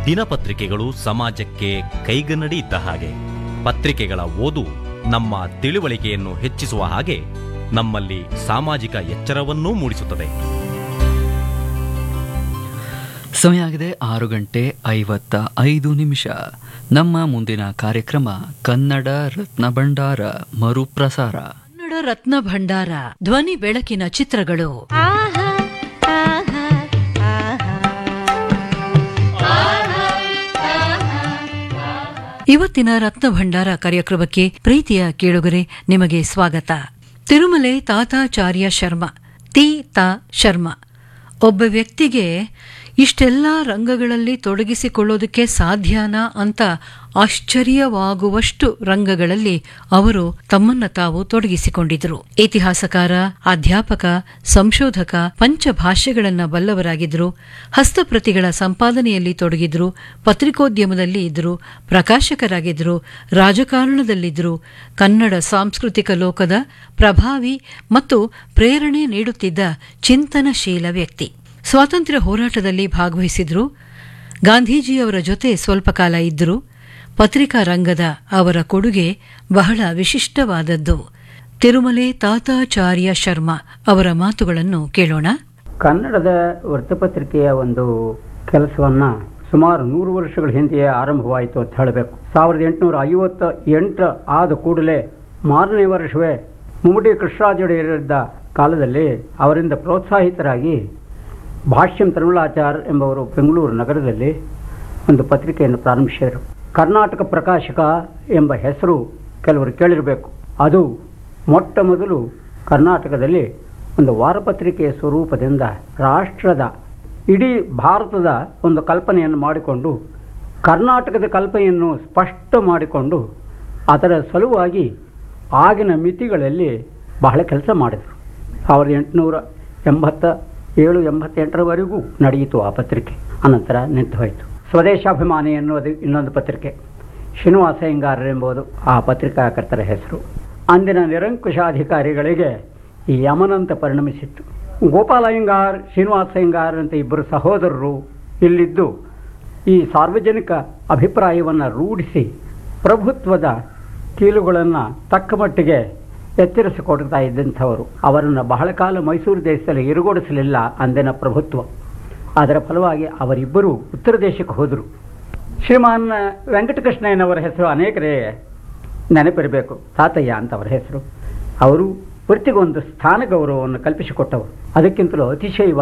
ದಿನಪತ್ರಿಕೆಗಳು ಸಮಾಜಕ್ಕೆ ಕೈಗನ್ನಡಿ ಇದ್ದ ಹಾಗೆ ಪತ್ರಿಕೆಗಳ ಓದು ನಮ್ಮ ತಿಳುವಳಿಕೆಯನ್ನು ಹೆಚ್ಚಿಸುವ ಹಾಗೆ ನಮ್ಮಲ್ಲಿ ಸಾಮಾಜಿಕ ಎಚ್ಚರವನ್ನೂ ಮೂಡಿಸುತ್ತದೆ ಸಮಯ ಆಗಿದೆ ಆರು ಗಂಟೆ ಐವತ್ತ ಐದು ನಿಮಿಷ ನಮ್ಮ ಮುಂದಿನ ಕಾರ್ಯಕ್ರಮ ಕನ್ನಡ ರತ್ನ ಭಂಡಾರ ಮರುಪ್ರಸಾರ ಕನ್ನಡ ರತ್ನ ಭಂಡಾರ ಧ್ವನಿ ಬೆಳಕಿನ ಚಿತ್ರಗಳು ಆಹಾ ಆಹಾ ಇವತ್ತಿನ ರತ್ನ ಭಂಡಾರ ಕಾರ್ಯಕ್ರಮಕ್ಕೆ ಪ್ರೀತಿಯ ಕೇಳುಗರೆ ನಿಮಗೆ ಸ್ವಾಗತ ತಿರುಮಲೆ ತಾತಾಚಾರ್ಯ ಶರ್ಮ ತಿ ತಾ ಶರ್ಮ ಒಬ್ಬ ವ್ಯಕ್ತಿಗೆ ಇಷ್ಟೆಲ್ಲ ರಂಗಗಳಲ್ಲಿ ತೊಡಗಿಸಿಕೊಳ್ಳೋದಕ್ಕೆ ಸಾಧ್ಯನಾ ಅಂತ ಆಶ್ಚರ್ಯವಾಗುವಷ್ಟು ರಂಗಗಳಲ್ಲಿ ಅವರು ತಮ್ಮನ್ನ ತಾವು ತೊಡಗಿಸಿಕೊಂಡಿದ್ರು ಇತಿಹಾಸಕಾರ ಅಧ್ಯಾಪಕ ಸಂಶೋಧಕ ಪಂಚಭಾಷೆಗಳನ್ನ ಬಲ್ಲವರಾಗಿದ್ರು ಹಸ್ತಪ್ರತಿಗಳ ಸಂಪಾದನೆಯಲ್ಲಿ ತೊಡಗಿದ್ರು ಪತ್ರಿಕೋದ್ಯಮದಲ್ಲಿ ಇದ್ರು ಪ್ರಕಾಶಕರಾಗಿದ್ರು ರಾಜಕಾರಣದಲ್ಲಿದ್ರು ಕನ್ನಡ ಸಾಂಸ್ಕೃತಿಕ ಲೋಕದ ಪ್ರಭಾವಿ ಮತ್ತು ಪ್ರೇರಣೆ ನೀಡುತ್ತಿದ್ದ ಚಿಂತನಶೀಲ ವ್ಯಕ್ತಿ ಸ್ವಾತಂತ್ರ್ಯ ಹೋರಾಟದಲ್ಲಿ ಭಾಗವಹಿಸಿದ್ರು ಗಾಂಧೀಜಿಯವರ ಜೊತೆ ಸ್ವಲ್ಪ ಕಾಲ ಇದ್ದರು ಪತ್ರಿಕಾ ರಂಗದ ಅವರ ಕೊಡುಗೆ ಬಹಳ ವಿಶಿಷ್ಟವಾದದ್ದು ತಿರುಮಲೆ ತಾತಾಚಾರ್ಯ ಶರ್ಮಾ ಅವರ ಮಾತುಗಳನ್ನು ಕೇಳೋಣ ಕನ್ನಡದ ವೃತ್ತಪತ್ರಿಕೆಯ ಒಂದು ಕೆಲಸವನ್ನು ಸುಮಾರು ನೂರು ವರ್ಷಗಳ ಹಿಂದೆಯೇ ಆರಂಭವಾಯಿತು ಅಂತ ಹೇಳಬೇಕು ಸಾವಿರದ ಎಂಟುನೂರ ಐವತ್ತ ಎಂಟು ಆದ ಕೂಡಲೇ ಮಾರನೇ ವರ್ಷವೇ ಮುಮ್ಮಡಿ ಕೃಷ್ಣರಾಜೊಡೆಯರಿದ್ದ ಕಾಲದಲ್ಲಿ ಅವರಿಂದ ಪ್ರೋತ್ಸಾಹಿತರಾಗಿ ಭಾಷ್ಯಂ ತಿರುಮಲಾಚಾರ್ ಎಂಬವರು ಬೆಂಗಳೂರು ನಗರದಲ್ಲಿ ಒಂದು ಪತ್ರಿಕೆಯನ್ನು ಪ್ರಾರಂಭಿಸಿದರು ಕರ್ನಾಟಕ ಪ್ರಕಾಶಕ ಎಂಬ ಹೆಸರು ಕೆಲವರು ಕೇಳಿರಬೇಕು ಅದು ಮೊಟ್ಟ ಮೊದಲು ಕರ್ನಾಟಕದಲ್ಲಿ ಒಂದು ವಾರಪತ್ರಿಕೆಯ ಸ್ವರೂಪದಿಂದ ರಾಷ್ಟ್ರದ ಇಡೀ ಭಾರತದ ಒಂದು ಕಲ್ಪನೆಯನ್ನು ಮಾಡಿಕೊಂಡು ಕರ್ನಾಟಕದ ಕಲ್ಪನೆಯನ್ನು ಸ್ಪಷ್ಟ ಮಾಡಿಕೊಂಡು ಅದರ ಸಲುವಾಗಿ ಆಗಿನ ಮಿತಿಗಳಲ್ಲಿ ಬಹಳ ಕೆಲಸ ಮಾಡಿದರು ಸಾವಿರದ ಎಂಟುನೂರ ಎಂಬತ್ತ ಏಳು ಎಂಬತ್ತೆಂಟರವರೆಗೂ ನಡೆಯಿತು ಆ ಪತ್ರಿಕೆ ಅನಂತರ ನಿಂತು ಹೋಯಿತು ಸ್ವದೇಶಾಭಿಮಾನಿ ಎನ್ನುವುದು ಇನ್ನೊಂದು ಪತ್ರಿಕೆ ಶ್ರೀನಿವಾಸ ಅಯ್ಯಂಗಾರ್ ಎಂಬುದು ಆ ಪತ್ರಿಕಾಕರ್ತರ ಹೆಸರು ಅಂದಿನ ನಿರಂಕುಶಾಧಿಕಾರಿಗಳಿಗೆ ಈ ಯಮನಂತ ಪರಿಣಮಿಸಿತ್ತು ಗೋಪಾಲ ಅಯ್ಯಂಗಾರ್ ಶ್ರೀನಿವಾಸ ಅಯ್ಯಂಗಾರ್ ಅಂತ ಇಬ್ಬರು ಸಹೋದರರು ಇಲ್ಲಿದ್ದು ಈ ಸಾರ್ವಜನಿಕ ಅಭಿಪ್ರಾಯವನ್ನು ರೂಢಿಸಿ ಪ್ರಭುತ್ವದ ಕೀಲುಗಳನ್ನು ತಕ್ಕ ಮಟ್ಟಿಗೆ ಎಚ್ಚರಿಸಿಕೊಡ್ತಾ ಇದ್ದಂಥವರು ಅವರನ್ನು ಬಹಳ ಕಾಲ ಮೈಸೂರು ದೇಶದಲ್ಲಿ ಇರುಗೊಡಿಸಲಿಲ್ಲ ಅಂದಿನ ಪ್ರಭುತ್ವ ಅದರ ಫಲವಾಗಿ ಅವರಿಬ್ಬರು ಉತ್ತರ ದೇಶಕ್ಕೆ ಹೋದರು ಶ್ರೀಮಾನ್ ವೆಂಕಟಕೃಷ್ಣಯ್ಯನವರ ಹೆಸರು ಅನೇಕರೇ ನೆನಪಿರಬೇಕು ತಾತಯ್ಯ ಅಂತ ಅವರ ಹೆಸರು ಅವರು ವೃತ್ತಿಗೊಂದು ಸ್ಥಾನ ಗೌರವವನ್ನು ಕಲ್ಪಿಸಿಕೊಟ್ಟವರು ಅದಕ್ಕಿಂತಲೂ ಅತಿಶಯವಾಗಿ